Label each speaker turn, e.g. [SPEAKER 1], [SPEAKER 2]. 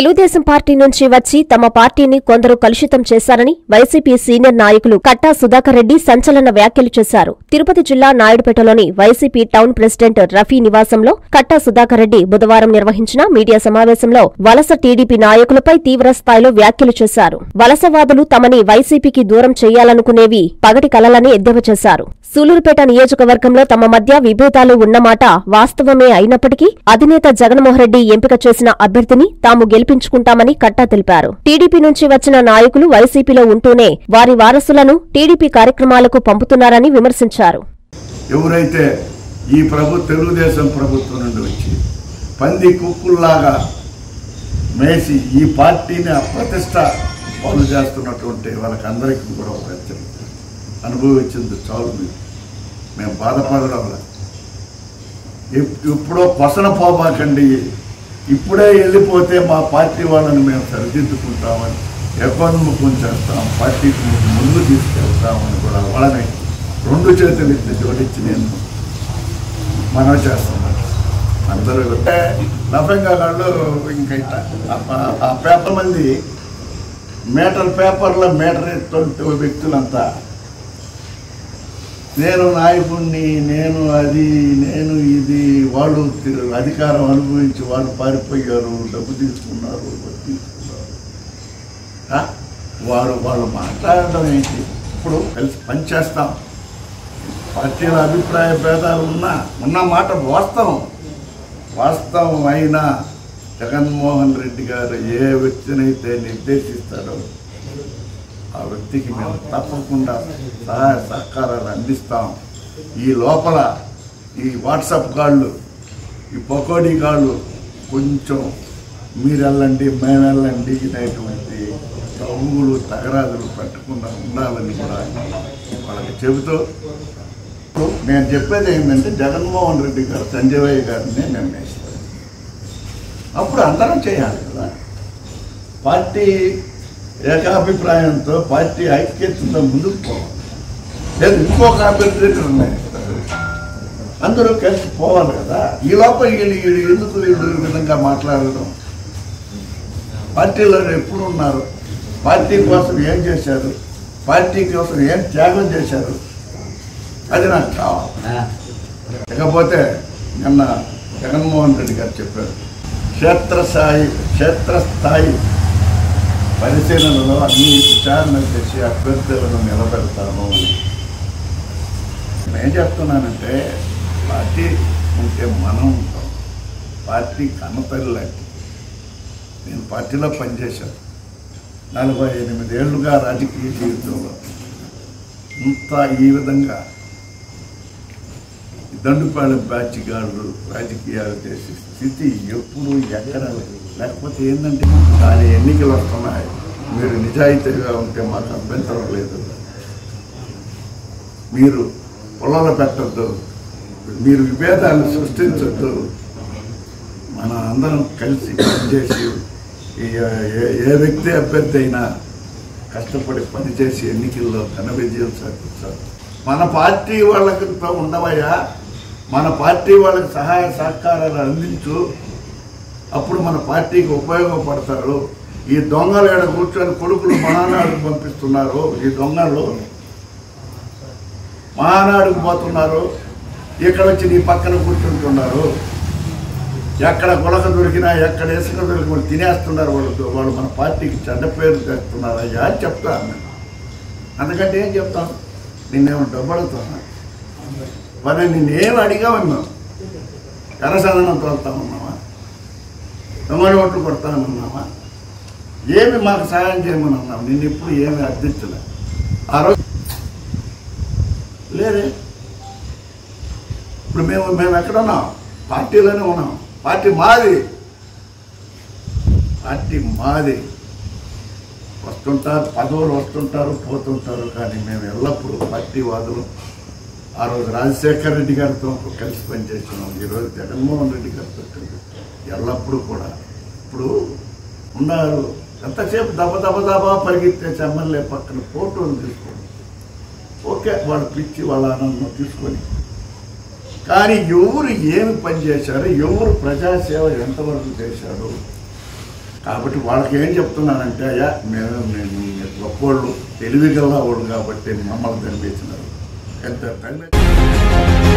[SPEAKER 1] Telugu Desam party నుంచి వచ్చి తమ పార్టీని కొందరు కలుషితం చేశారని వైసీపీ సీనియర్ నాయకులు కట్టా సుధాకర్ రెడ్డి సంచలన వ్యాఖ్యలు చేశారు తిరుపతి జిల్లా నాయుడుపేటలోని వైసీపీ టౌన్ ప్రెసిడెంట్ రఫీ నివాసంలో కట్టా సుధాకర్ రెడ్డి బుధవారం నిర్వహించిన మీడియా సమావేశంలో వలస టీడీపీ నాయకులపై తీవ్ర స్థాయిలో వ్యాఖ్యలు చేశారు వలసవాదులు తమని వైసీపీకి దూరం చేయాలనుకునేవి పగటి కలలని ఎద్దేవా చేశారు సూలూరుపేట నియోజకవర్గంలో తమ మధ్య విభేదాలు ఉన్నమాట వాస్తవమే అయినప్పటికీ అధినేత జగన్మోహన్ రెడ్డి ఎంపిక చేసిన అభ్యర్థిని తాము గెలిపించుకుంటామని కట్టా తెలిపారు టీడీపీ నుంచి వచ్చిన నాయకులు వైసీపీలో ఉంటూనే వారి వారసులను టీడీపీ కార్యక్రమాలకు పంపుతున్నారని విమర్శించారు
[SPEAKER 2] ఎవరైతే ఈ ప్రభు తెలుగుదేశం ప్రభుత్వం నుండి వచ్చి పంది కుక్కుల్లాగా మేసి ఈ పార్టీని అప్రతిష్ట పాలు చేస్తున్నటువంటి వాళ్ళకందరికీ కూడా ఒక హెచ్చరిక అనుభవించింది చాలు మీరు మేము బాధపడడం లేదు. ఎప్- ఎప్పుడో కొసన పోబాకండి ఇప్పుడే వెళ్ళిపోతే మా పార్టీ వాళ్ళని మేము సరిదిద్దుకుంటామని ఎకోన్ముఖం చేస్తాం పార్టీకి ముందు తీసుకెళ్తామని కూడా వాళ్ళని రెండు చేతులు ఇచ్చి జోడించి నేను మనం చేస్తున్నాను అందరూ అంటే లఫంగా వాళ్ళు ఇంకా ఇట్లా ఆ- ఆ- ఆ పేపర్ మంది మీటర్ పేపర్లో మీటర్ ఎత్తుంటే వ్యక్తులంతా నేను నాయకుడిని నేను అది నేను ఇది వాళ్ళు తి- అధికారం అనుభవించి వాళ్ళు పారిపోయారు డబ్బు తీసుకున్నారు డబ్బు తీసుకున్నారు ఆ? వారు వాళ్ళు మాట్లాడడం ఏంటి ఇప్పుడు కలిసి పనిచేస్తాం పార్టీల అభిప్రాయ భేదాలు ఉన్నా ఉన్న మాట వాస్తవం వాస్తవం అయినా జగన్మోహన్ రెడ్డి గారు ఏ వ్యక్తినైతే నిర్దేశిస్తాడో ఆ వ్యక్తికి మేము తప్పకుండా సహాయ సహకారాలు అందిస్తాం ఈ లోపల ఈ వాట్సాప్ కాళ్ళు ఈ పకోడీ కాళ్ళు కొంచెం మీరు వెళ్ళండి మేము వెళ్ళండి అనేటువంటి తగులు తగరాదులు పెట్టకుండా ఉండాలని కూడా వాళ్ళకి చెబుతూ నేను చెప్పేది ఏంటంటే జగన్మోహన్ రెడ్డి గారు సంజయ్ గారిని నిర్ణయిస్తారు అప్పుడు అందరం చేయాలి కదా పార్టీ ఏకాభిప్రాయంతో పార్టీ ఐక్యతతో ముందుకు పోవాలి లేదు ఇంకొక అభ్యర్థి నిర్ణయిస్తారు అందరూ కలిసి పోవాలి కదా ఈ లోపల వీళ్ళు వీళ్ళు ఎందుకు వీళ్ళు ఈ విధంగా మాట్లాడడం పార్టీలో ఎప్పుడు ఉన్నారు పార్టీ కోసం ఏం చేశారు పార్టీ కోసం ఏం త్యాగం చేశారు అది నాకు కావాలి ఇకపోతే నిన్న జగన్మోహన్ రెడ్డి గారు చెప్పారు క్షేత్రస్థాయి క్షేత్రస్థాయి పరిశీలనలో అన్ని విచారణ చేసి అభ్యర్థులను నిలబెడతాను అని నేను చెప్తున్నానంటే పార్టీ ఉంటే మనం ఉంటాం పార్టీ కన్నతల్లి లాంటి నేను పార్టీలో పనిచేశాను నలభై ఎనిమిది ఏళ్ళుగా రాజకీయ జీవితంలో ఇంత ఈ విధంగా దండుపాలెం బ్యాచ్ గాళ్ళు రాజకీయాలు చేసే స్థితి ఎప్పుడు ఎక్కడ లేదు లేకపోతే ఏంటంటే దాని ఎన్నికలు వస్తున్నాయి మీరు నిజాయితీగా ఉంటే మాకు అభ్యంతరం లేదు మీరు పొలాలు పెట్టద్దు మీరు విభేదాలు సృష్టించద్దు మన అందరం కలిసి పనిచేసి ఈ- ఏ- ఏ వ్యక్తి అభ్యర్థి అయినా కష్టపడి పనిచేసి ఎన్నికల్లో ఘన విజయం సాధించాలి మన పార్టీ వాళ్ళతో ఉండవయ్యా మన పార్టీ వాళ్ళకి సహాయ సహకారాలు అందించు అప్పుడు మన పార్టీకి ఉపయోగపడతారు ఈ దొంగలు ఏడ కూర్చొని కొడుకులు మహానాడుకు పంపిస్తున్నారు ఈ దొంగలు మహానాడుకు పోతున్నారు ఇక్కడ వచ్చి నీ పక్కన కూర్చుంటున్నారు ఎక్కడ గులక దొరికినా ఎక్కడ ఇసుక దొరికినా తినేస్తున్నారు వాళ్ళు వాళ్ళు మన పార్టీకి చెడ్డ పేరు తెస్తున్నారు అయ్యా అని చెప్తాను నేను అందుకంటే ఏం చెప్తాం నిన్నేమో డబ్బు అడుగుతున్నా మరి నిన్నేం అడిగామన్నా ఎర్రసదనం తోలుతామన్నావా దొంగలు ఓట్లు కొడతామన్నావా ఏమి మాకు సహాయం చేయమని అన్నావు నిన్ను ఇప్పుడు ఏమి అర్థించలే ఆ రోజు లేదే ఇప్పుడు మేము మేము ఎక్కడున్నాం పార్టీలోనే ఉన్నాం పార్టీ మాది పార్టీ మాది వస్తుంటారు పదవులు వస్తుంటారు పోతుంటారు కానీ మేము ఎల్లప్పుడూ పార్టీ వాదులు ఆ రోజు రాజశేఖర్ రెడ్డి గారితో కలిసి పనిచేస్తున్నాం ఈరోజు జగన్మోహన్ రెడ్డి గారితో కలిసి ఎల్లప్పుడూ కూడా ఇప్పుడు ఉన్నారు ఎంతసేపు దబ దబ దబా పరిగెత్తేసి ఎమ్మెల్యే పక్కన ఫోటోలు తీసుకోండి ఓకే వాళ్ళు పిచ్చి వాళ్ళ ఆనందం తీసుకొని కానీ ఎవరు ఏమి పని చేశారు ఎవరు ప్రజాసేవ ఎంతవరకు చేశారు కాబట్టి వాళ్ళకి ఏం చెప్తున్నానంటే అయ్యా మేము మేము మీరు గొప్పోళ్ళు తెలివిగల వాళ్ళు కాబట్టి మమ్మల్ని కనిపించినారు ఎంత తగిన